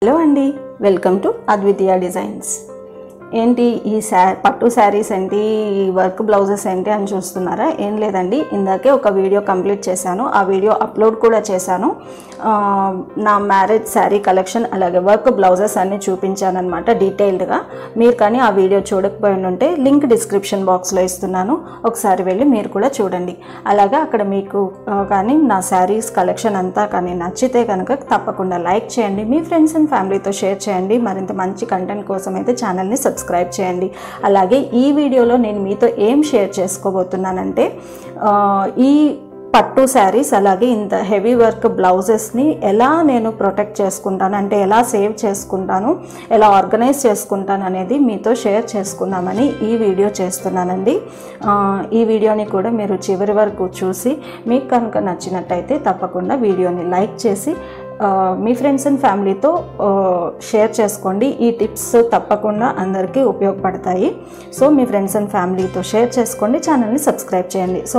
hello అండి welcome to అద్వితీయ designs ఏంటి ఈ శా పట్టు శారీస్ ఏంటి ఈ వర్క్ బ్లౌజెస్ ఏంటి అని చూస్తున్నారా ఏం లేదండి ఇందాకే ఒక వీడియో కంప్లీట్ చేశాను ఆ వీడియో అప్లోడ్ కూడా చేశాను ఆ, నా మ్యారేజ్ శారీ కలెక్షన్ అలాగే వర్క్ బ్లౌజెస్ అన్ని చూపించాను అనమాట డీటెయిల్డ్గా మీరు కానీ ఆ వీడియో చూడకపోయి ఉంటే లింక్ డిస్క్రిప్షన్ బాక్స్లో ఇస్తున్నాను ఒకసారి వెళ్ళి మీరు కూడా చూడండి అలాగే అక్కడ మీకు ఆ, కానీ నా శారీస్ కలెక్షన్ అంతా కానీ నచ్చితే కనుక తప్పకుండా లైక్ చేయండి మీ ఫ్రెండ్స్ అండ్ ఫ్యామిలీతో షేర్ చేయండి మరింత మంచి కంటెంట్ కోసం అయితే ఛానల్ని సబ్స్క్రైబ్ చేయండి అలాగే ఈ వీడియోలో నేను మీతో ఏం షేర్ చేసుకోబోతున్నానంటే ఆ, ఈ పట్టు శారీస్ అలాగే ఇంత హెవీ వర్క్ బ్లౌజెస్ని ఎలా నేను ప్రొటెక్ట్ చేసుకుంటాను అంటే ఎలా సేవ్ చేసుకుంటాను ఎలా ఆర్గనైజ్ చేసుకుంటాను అనేది మీతో షేర్ చేసుకుందామని ఈ వీడియో చేస్తున్నానండి ఆ, ఈ వీడియోని కూడా మీరు చివరి వరకు చూసి మీకు కనుక నచ్చినట్టయితే తప్పకుండా వీడియోని లైక్ చేసి ఆ, మీ ఫ్రెండ్స్ అండ్ ఫ్యామిలీతో ఆ, షేర్ చేసుకోండి ఈ టిప్స్ తప్పకుండా అందరికీ ఉపయోగపడతాయి సో మీ ఫ్రెండ్స్ అండ్ ఫ్యామిలీతో షేర్ చేసుకోండి ఛానల్ని సబ్స్క్రైబ్ చేయండి so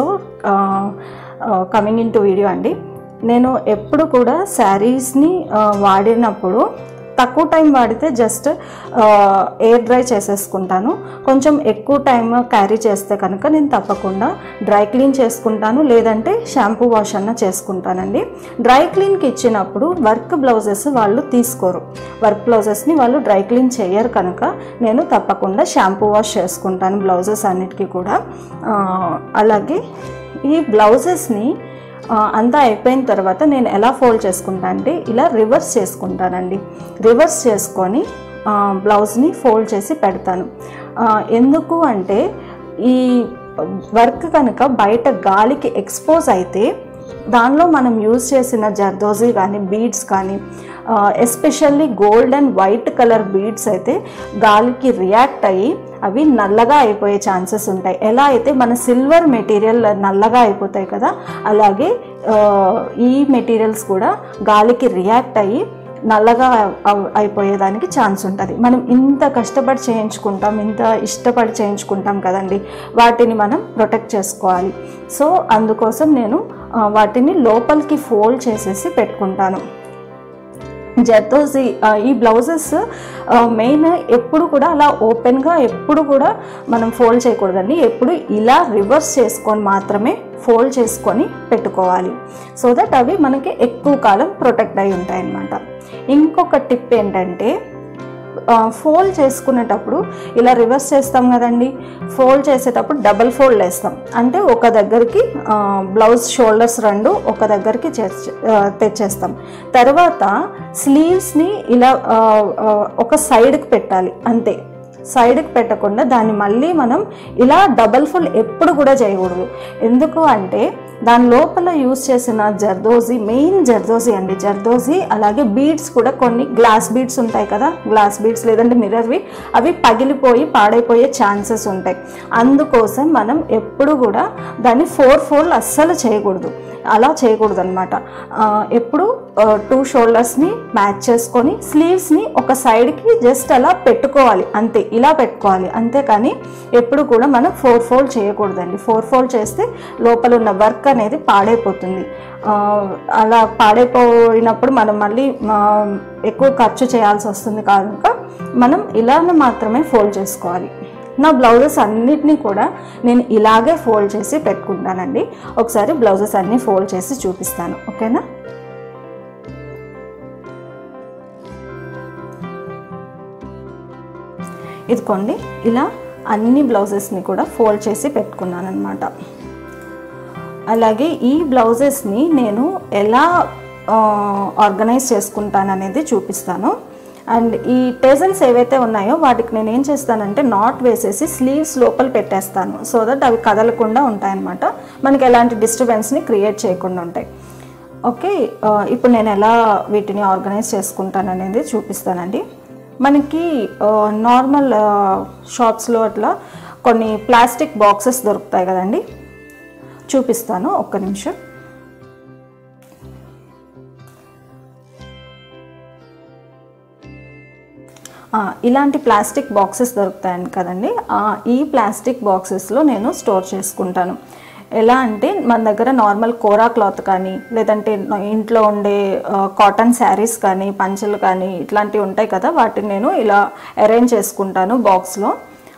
coming into video అండి నేను ఎప్పుడు కూడా శారీస్ని వాడినప్పుడు తక్కువ టైం వాడితే జస్ట్ ఎయిర్ డ్రై చేసేసుకుంటాను కొంచెం ఎక్కువ టైం క్యారీ చేస్తే కనుక నేను తప్పకుండా డ్రై క్లీన్ చేసుకుంటాను లేదంటే షాంపూ వాష్ అన్న చేసుకుంటానండి డ్రై క్లీన్కి ఇచ్చినప్పుడు వర్క్ బ్లౌజెస్ వాళ్ళు తీసుకోరు వర్క్ బ్లౌజెస్ని వాళ్ళు డ్రై క్లీన్ చేయరు కనుక నేను తప్పకుండా షాంపూ వాష్ చేసుకుంటాను బ్లౌజెస్ అన్నిటికీ కూడా ఆ, అలాగే ఈ బ్లౌజెస్ని ఆ, అంతా అయిపోయిన తర్వాత నేను ఎలా ఫోల్డ్ చేసుకుంటా అంటే ఇలా రివర్స్ చేసుకుంటానండి రివర్స్ చేసుకొని ఆ, బ్లౌజ్ని ఫోల్డ్ చేసి పెడతాను ఆ, ఎందుకు అంటే ఈ వర్క్ కనుక బయట గాలికి ఎక్స్పోజ్ అయితే దానిలో మనం యూజ్ చేసిన జర్దోజీ కానీ బీడ్స్ కానీ especially gold and white colour beads అయితే గాలికి రియాక్ట్ అయ్యి అవి నల్లగా అయిపోయే ఛాన్సెస్ ఉంటాయి ఎలా అయితే మన సిల్వర్ మెటీరియల్ నల్లగా అయిపోతాయి కదా అలాగే ఆ, ఈ మెటీరియల్స్ కూడా గాలికి రియాక్ట్ అయ్యి నల్లగా అవ్- అయిపోయేదానికి ఛాన్స్ ఉంటుంది మనం ఇంత కష్టపడి చేయించుకుంటాం ఇంత ఇష్టపడి చేయించుకుంటాం కదండి వాటిని మనం ప్రొటెక్ట్ చేసుకోవాలి సో అందుకోసం నేను ఆ, వాటిని లోపలికి ఫోల్డ్ చేసేసి పెట్టుకుంటాను జర్దోజీ ఆ, ఈ బ్లౌజెస్ మెయిన్ ఎప్పుడు కూడా అలా ఓపెన్గా ఎప్పుడు కూడా మనం ఫోల్డ్ చేయకూడదండి ఎప్పుడు ఇలా రివర్స్ చేసుకొని మాత్రమే ఫోల్డ్ చేసుకొని పెట్టుకోవాలి సో దట్ అవి మనకి ఎక్కువ కాలం ప్రొటెక్ట్ అయి ఉంటాయి అన్నమాట ఇంకొక టిప్ ఏంటంటే ఫోల్డ్ చేసుకునేటప్పుడు ఇలా రివర్స్ చేస్తాం కదండి ఫోల్డ్ చేసేటప్పుడు డబల్ ఫోల్డ్ వేస్తాం అంటే ఒక దగ్గరికి ఆ, బ్లౌజ్ షోల్డర్స్ రెండు ఒక దగ్గరికి చేర్చ- ఆ, తెచ్చేస్తాం తర్వాత స్లీవ్స్ని ఇలా ఆ, ఆ, ఒక సైడ్కి పెట్టాలి అంతే సైడ్కి పెట్టకుండా దాన్ని మళ్ళీ మనం ఇలా డబల్ ఫుల్ ఎప్పుడు కూడా చేయకూడదు ఎందుకు అంటే దాని లోపల యూస్ చేసిన జర్దోజీ మెయిన్ జర్దోజీ అండి జర్దోజీ అలాగే బీడ్స్ కూడా కొన్ని గ్లాస్ బీడ్స్ ఉంటాయి కదా గ్లాస్ బీడ్స్ లేదంటే మిర్రర్వి అవి పగిలిపోయి పాడైపోయే ఛాన్సెస్ ఉంటాయి అందుకోసం మనం ఎప్పుడు కూడా దాన్ని ఫోర్ ఫోల్డ్ అస్సలు చేయకూడదు అలా చేయకూడదు అనమాట ఎప్పుడు టూ షోల్డర్స్ని మ్యాచ్ చేసుకొని స్లీవ్స్ని ఒక సైడ్కి జస్ట్ అలా పెట్టుకోవాలి అంతే ఇలా పెట్టుకోవాలి అంతేకాని ఎప్పుడు కూడా మనం ఫోర్ ఫోల్డ్ చేయకూడదండి ఫోర్ ఫోల్డ్ చేస్తే లోపల ఉన్న వర్క్ అనేది పాడైపోతుంది ఆ, అలా పాడైపోయినప్పుడు మనం మళ్ళీ ఆ, ఎక్కువ ఖర్చు చేయాల్సి వస్తుంది కనుక మనం ఇలానే మాత్రమే ఫోల్డ్ చేసుకోవాలి నా బ్లౌజెస్ అన్నిటినీ కూడా నేను ఇలాగే ఫోల్డ్ చేసి పెట్టుకుంటానండి ఒకసారి బ్లౌజెస్ అన్నీ ఫోల్డ్ చేసి చూపిస్తాను ఓకేనా ఇదిగోండి ఇలా అన్ని బ్లౌజెస్ని కూడా ఫోల్డ్ చేసి పెట్టుకున్నాను అనమాట అలాగే ఈ బ్లౌజెస్ని నేను ఎలా ఆర్గనైజ్ చేసుకుంటాను అనేది చూపిస్తాను అండ్ ఈ టేజల్స్ ఏవైతే ఉన్నాయో వాటికి నేను ఏం చేస్తానంటే నాట్ వేసేసి స్లీవ్స్ లోపల పెట్టేస్తాను సో దట్ అవి కదలకుండా ఉంటాయన్నమాట మనకి ఎలాంటి డిస్టర్బెన్స్ని క్రియేట్ చేయకుండా ఉంటాయి ఓకే ఆ, ఇప్పుడు నేను ఎలా వీటిని ఆర్గనైజ్ చేసుకుంటాను అనేది చూపిస్తానండి మనకి నార్మల్ షాప్స్లో అట్లా కొన్ని ప్లాస్టిక్ బాక్సెస్ దొరుకుతాయి కదండి చూపిస్తాను ఒక్క నిమిషం ఆ, ఇలాంటి ప్లాస్టిక్ బాక్సెస్ దొరుకుతాయి కదండి ఆ, ఈ ప్లాస్టిక్ బాక్సెస్లో నేను స్టోర్ చేసుకుంటాను ఎలా అంటే మన దగ్గర నార్మల్ కోరా క్లాత్ కానీ లేదంటే ఇంట్లో ఉండే కాటన్ శారీస్ కానీ పంచలు కానీ ఇట్లాంటివి ఉంటాయి కదా వాటిని నేను ఇలా అరేంజ్ చేసుకుంటాను బాక్స్లో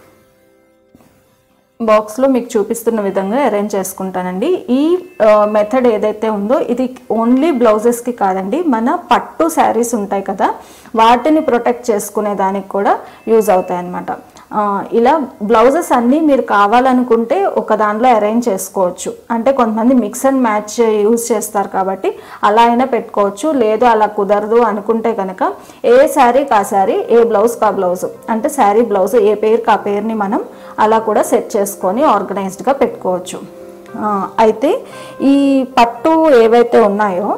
బాక్స్లో మీకు చూపిస్తున్న విధంగా అరేంజ్ చేసుకుంటానండి ఈ మెథడ్ ఏదైతే ఉందో ఇది ఓన్లీ బ్లౌజెస్కి కాదండి మన పట్టు శారీస్ ఉంటాయి కదా వాటిని ప్రొటెక్ట్ చేసుకునే దానికి కూడా యూజ్ అవుతాయి అన్నమాట ఆ, ఇలా బ్లౌజెస్ అన్నీ మీరు కావాలనుకుంటే ఒక దాంట్లో అరేంజ్ చేసుకోవచ్చు అంటే కొంతమంది మిక్స్ అండ్ మ్యాచ్ యూజ్ చేస్తారు కాబట్టి అలా అయినా పెట్టుకోవచ్చు లేదు అలా కుదరదు అనుకుంటే కనుక ఏ శారీకి ఆ శారీ ఏ బ్లౌజ్ కా బ్లౌజ్ అంటే శారీ బ్లౌజ్ ఏ పేరుకి ఆ పేరుని మనం అలా కూడా సెట్ చేసుకొని ఆర్గనైజ్డ్గా పెట్టుకోవచ్చు ఆ, అయితే ఈ పట్టు ఏవైతే ఉన్నాయో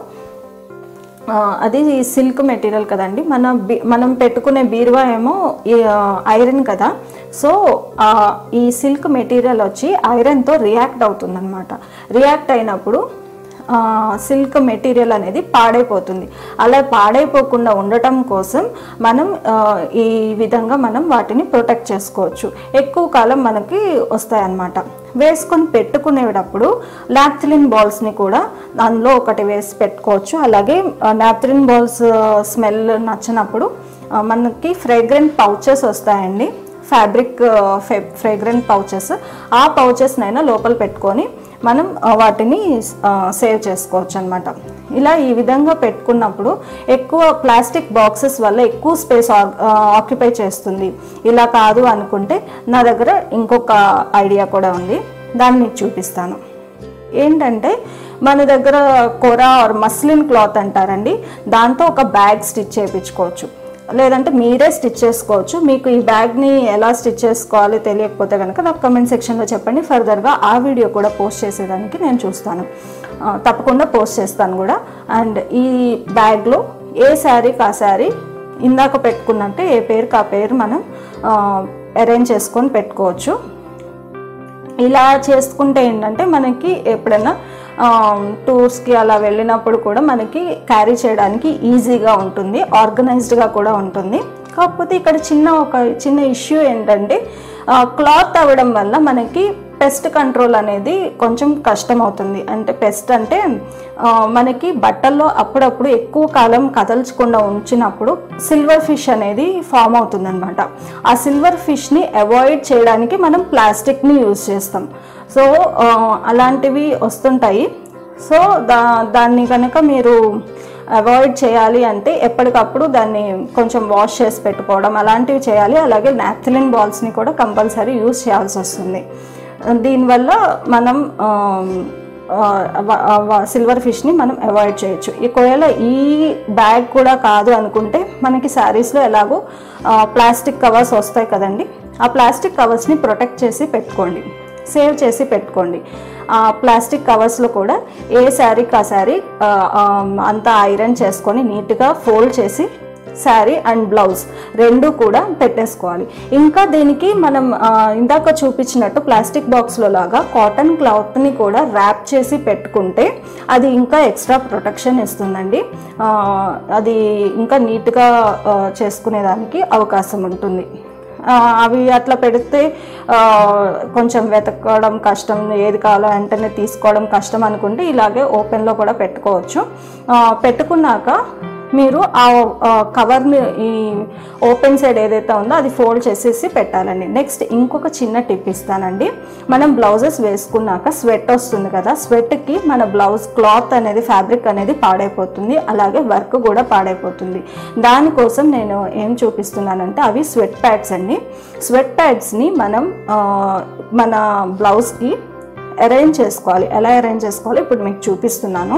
ఆ, అది సిల్క్ మెటీరియల్ కదండి మన బి మనం పెట్టుకునే బీరువా ఏమో ఈ, ఆ, ఐరన్ కదా సో ఆ, ఈ సిల్క్ మెటీరియల్ వచ్చి ఐరన్తో రియాక్ట్ అవుతుందన్నమాట రియాక్ట్ అయినప్పుడు ఆ, సిల్క్ మెటీరియల్ అనేది పాడైపోతుంది అలా పాడైపోకుండా ఉండటం కోసం మనం ఆ, ఈ విధంగా మనం వాటిని ప్రొటెక్ట్ చేసుకోవచ్చు ఎక్కువ కాలం మనకి వస్తాయన్నమాట వేసుకొని పెట్టుకునేటప్పుడు నాప్థలిన్ బాల్స్ని కూడా అందులో ఒకటి వేసి పెట్టుకోవచ్చు అలాగే నాప్థలిన్ బాల్స్ స్మెల్ నచ్చినప్పుడు ఆ, మనకి ఫ్రేగ్రెంట్ పౌచెస్ వస్తాయండి ఫ్యాబ్రిక్ ఫ్రేగ్రెంట్ పౌచెస్ ఆ పౌచెస్నైనా లోపల పెట్టుకొని మనం ఆ, వాటిని సేవ్ చేసుకోవచ్చు అనమాట ఇలా ఈ విధంగా పెట్టుకున్నప్పుడు ఎక్కువ ప్లాస్టిక్ బాక్సెస్ వల్ల ఎక్కువ స్పేస్ ఆక్యుపై చేస్తుంది ఇలా కాదు అనుకుంటే నా దగ్గర ఇంకొక ఐడియా కూడా ఉంది దాన్ని మీకు చూపిస్తాను ఏంటంటే మన దగ్గర కొర ఆర్ మస్లిన్ క్లాత్ అంటారండి దాంతో ఒక బ్యాగ్ స్టిచ్ చేయించుకోవచ్చు లేదంటే మీరే స్టిచ్ చేసుకోవచ్చు మీకు ఈ బ్యాగ్ని ఎలా స్టిచ్ చేసుకోవాలి తెలియకపోతే కనుక నాకు కమెంట్ సెక్షన్లో చెప్పండి ఫర్దర్గా ఆ వీడియో కూడా పోస్ట్ చేసేదానికి నేను చూస్తాను ఆ, తప్పకుండా పోస్ట్ చేస్తాను కూడా అండ్ ఈ బ్యాగ్లో ఏ శారీకి ఆ శారీ ఇందాక పెట్టుకున్నట్టే ఏ పేరుకి ఆ పేరు మనం అరేంజ్ చేసుకొని పెట్టుకోవచ్చు ఇలా చేసుకుంటే ఏంటంటే మనకి ఎప్పుడైనా టూర్స్కి అలా వెళ్ళినప్పుడు కూడా మనకి క్యారీ చేయడానికి ఈజీగా ఉంటుంది ఆర్గనైజ్డ్గా కూడా ఉంటుంది కాకపోతే ఇక్కడ చిన్న ఒక చిన్న ఇష్యూ ఏంటంటే క్లాత్ అవ్వడం వల్ల మనకి పెస్ట్ కంట్రోల్ అనేది కొంచెం కష్టం అవుతుంది అంటే పెస్ట్ అంటే ఆ, మనకి బట్టల్లో అప్పుడప్పుడు ఎక్కువ కాలం కదల్చకుండా ఉంచినప్పుడు సిల్వర్ ఫిష్ అనేది ఫామ్ అవుతుందన్నమాట ఆ సిల్వర్ ఫిష్ని అవాయిడ్ చేయడానికి మనం ప్లాస్టిక్ని యూజ్ చేస్తాం సో ఆ, అలాంటివి వస్తుంటాయి సో దా దాన్ని కనుక మీరు అవాయిడ్ చేయాలి అంటే ఎప్పటికప్పుడు దాన్ని కొంచెం వాష్ చేసి పెట్టుకోవడం అలాంటివి చేయాలి అలాగే నాప్థలిన్ బాల్స్ని కూడా కంపల్సరీ యూజ్ చేయాల్సి వస్తుంది దీనివల్ల మనం సిల్వర్ ఫిష్ని మనం అవాయిడ్ చేయొచ్చు ఒకవేళ ఈ బ్యాగ్ కూడా కాదు అనుకుంటే మనకి శారీస్లో ఎలాగో ప్లాస్టిక్ కవర్స్ వస్తాయి కదండి ఆ ప్లాస్టిక్ కవర్స్ని ప్రొటెక్ట్ చేసి పెట్టుకోండి సేవ్ చేసి పెట్టుకోండి ఆ ప్లాస్టిక్ కవర్స్లో కూడా ఏ శారీకి ఆ శారీ ఆ, ఆ, అంతా ఐరన్ చేసుకొని నీట్గా ఫోల్డ్ చేసి శారీ అండ్ బ్లౌజ్ రెండు కూడా పెట్టేసుకోవాలి ఇంకా దీనికి మనం ఆ, ఇందాక చూపించినట్టు ప్లాస్టిక్ బాక్స్లో లాగా కాటన్ క్లాత్ని కూడా ర్యాప్ చేసి పెట్టుకుంటే అది ఇంకా ఎక్స్ట్రా ప్రొటెక్షన్ ఇస్తుందండి ఆ, అది ఇంకా నీట్గా ఆ, చేసుకునేదానికి అవకాశం ఉంటుంది ఆ, అవి అట్లా పెడితే ఆ, కొంచెం వెతకడం కష్టం ఏది కావాలో వెంటనే తీసుకోవడం కష్టం అనుకుంటే ఇలాగే ఓపెన్లో కూడా పెట్టుకోవచ్చు ఆ, పెట్టుకున్నాక మీరు ఆ ఆ, కవర్ని ఈ ఓపెన్ సైడ్ ఏదైతే ఉందో అది ఫోల్డ్ చేసేసి పెట్టాలండి నెక్స్ట్ ఇంకొక చిన్న టిప్ ఇస్తానండి మనం బ్లౌజెస్ వేసుకున్నాక స్వెట్ వస్తుంది కదా స్వెట్కి మన బ్లౌజ్ క్లాత్ అనేది ఫ్యాబ్రిక్ అనేది పాడైపోతుంది అలాగే వర్క్ కూడా పాడైపోతుంది దానికోసం నేను ఏం చూపిస్తున్నానంటే అవి స్వెట్ ప్యాడ్స్ అండి స్వెట్ ప్యాడ్స్ని మనం ఆ, మన బ్లౌజ్కి అరేంజ్ చేసుకోవాలి ఎలా అరేంజ్ చేసుకోవాలి ఇప్పుడు మీకు చూపిస్తున్నాను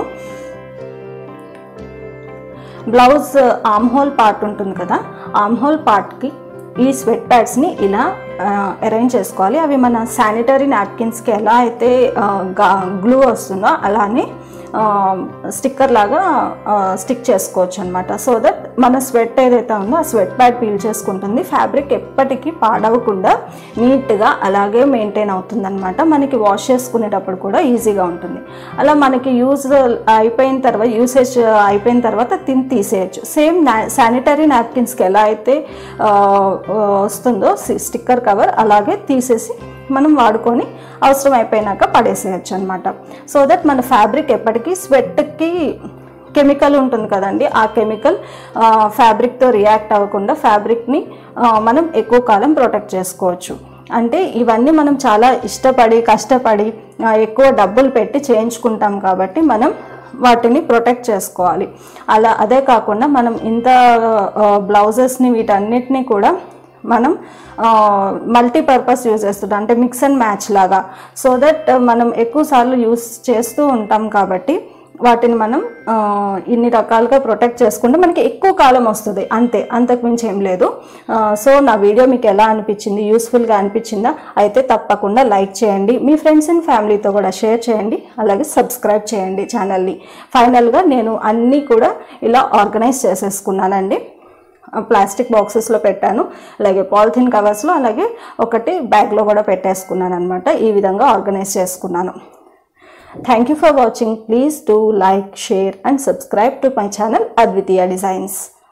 బ్లౌజ్ ఆమ్ హోల్ పార్ట్ ఉంటుంది కదా ఆమ్ హోల్ పార్ట్కి ఈ స్వెట్ ప్యాడ్స్ని ఇలా అరేంజ్ చేసుకోవాలి అవి మన శానిటరీ నాప్కిన్స్కి ఎలా అయితే గ్లూ వస్తుందో అలానే స్టిక్కర్ లాగా స్టిక్ చేసుకోవచ్చు అనమాట సో దట్ మన స్వెట్ ఏదైతే ఉందో ఆ స్వెట్ ప్యాడ్ పీల్ చేసుకుంటుంది ఫ్యాబ్రిక్ ఎప్పటికీ పాడవకుండా నీట్గా అలాగే మెయింటైన్ అవుతుంది అనమాట మనకి వాష్ చేసుకునేటప్పుడు కూడా ఈజీగా ఉంటుంది అలా మనకి యూజ్ అయిపోయిన తర్వాత యూసేజ్ అయిపోయిన తర్వాత తిని తీసేయచ్చు సేమ్ శానిటరీ నాప్కిన్స్కి ఎలా అయితే ఆ, వస్తుందో స్టిక్కర్ కవర్ అలాగే తీసేసి మనం వాడుకొని అవసరం అయిపోయినాక పడేసేయచ్చు అనమాట సో దట్ మన ఫ్యాబ్రిక్ ఎప్పటికీ స్వెట్కి కెమికల్ ఉంటుంది కదండి ఆ కెమికల్ ఫ్యాబ్రిక్తో రియాక్ట్ అవ్వకుండా ఫ్యాబ్రిక్ని మనం ఎక్కువ కాలం ప్రొటెక్ట్ చేసుకోవచ్చు అంటే ఇవన్నీ మనం చాలా ఇష్టపడి కష్టపడి ఆ, ఎక్కువ డబ్బులు పెట్టి చేయించుకుంటాం కాబట్టి మనం వాటిని ప్రొటెక్ట్ చేసుకోవాలి అలా అదే కాకుండా మనం ఇంత బ్లౌజెస్ని వీటన్నిటిని కూడా మనం మల్టీపర్పస్ యూజ్ చేస్తుంటాం అంటే మిక్స్ అండ్ మ్యాచ్ లాగా సో దట్ మనం ఎక్కువ సార్లు యూస్ చేస్తూ ఉంటాం కాబట్టి వాటిని మనం ఆ, ఇన్ని రకాలుగా ప్రొటెక్ట్ చేసుకుంటే మనకి ఎక్కువ కాలం వస్తుంది అంతే అంతకుమించి ఏం లేదు ఆ, సో నా వీడియో మీకు ఎలా అనిపించింది యూస్ఫుల్గా అనిపించిందా అయితే తప్పకుండా లైక్ చేయండి మీ ఫ్రెండ్స్ అండ్ ఫ్యామిలీతో కూడా షేర్ చేయండి అలాగే సబ్స్క్రైబ్ చేయండి ఛానల్ని ఫైనల్గా నేను అన్నీ కూడా ఇలా ఆర్గనైజ్ చేసేసుకున్నానండి ప్లాస్టిక్ బాక్సెస్లో పెట్టాను అలాగే పాలిథిన్ కవర్స్లో అలాగే ఒకటి బ్యాగ్లో కూడా పెట్టేసుకున్నాను అనమాట ఈ విధంగా ఆర్గనైజ్ చేసుకున్నాను thank you for watching please do like share and subscribe to my channel Advitiya designs